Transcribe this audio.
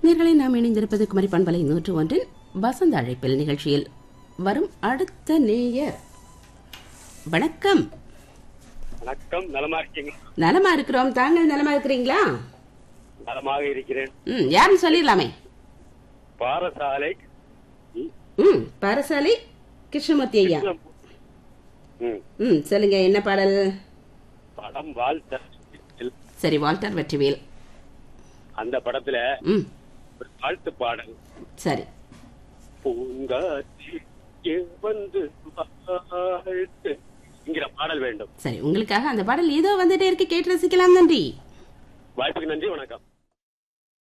நேர்களை நாம் இணைந்திருப்பது குமரி பண்பலை நூற்று ஒன்றின் வசந்த அழைப்பில் நிகழ்ச்சியில் வரும் அடுத்த நேயர் வணக்கம் வணக்கம் நலமா இருக்கீங்க நலமா இருக்கிறோம் தாங்கள் நலமா இருக்கிறீங்களா நலமாக இருக்கிறேன் ம் யாருன்னு சொல்லிடலாமே பாரசாலை ம் பாரசாலை கிருஷ்ணமூர்த்தி ஐயா ம், ம் சொல்லுங்க என்ன பாடல் படம் வாழ்த்த சரி வால்டர் வெற்றிவேல் அந்த படத்துல ம் ஒரு வாழ்த்து பாடல் சரி பூங்காற்றி வந்து வாழ்த்து என்கிற பாடல் வேண்டும் சரி உங்களுக்காக அந்த பாடல் ஏதோ வந்துட்டே இருக்கு கேட்டு ரசிக்கலாம் நன்றி வாய்ப்புக்கு நன்றி வணக்கம்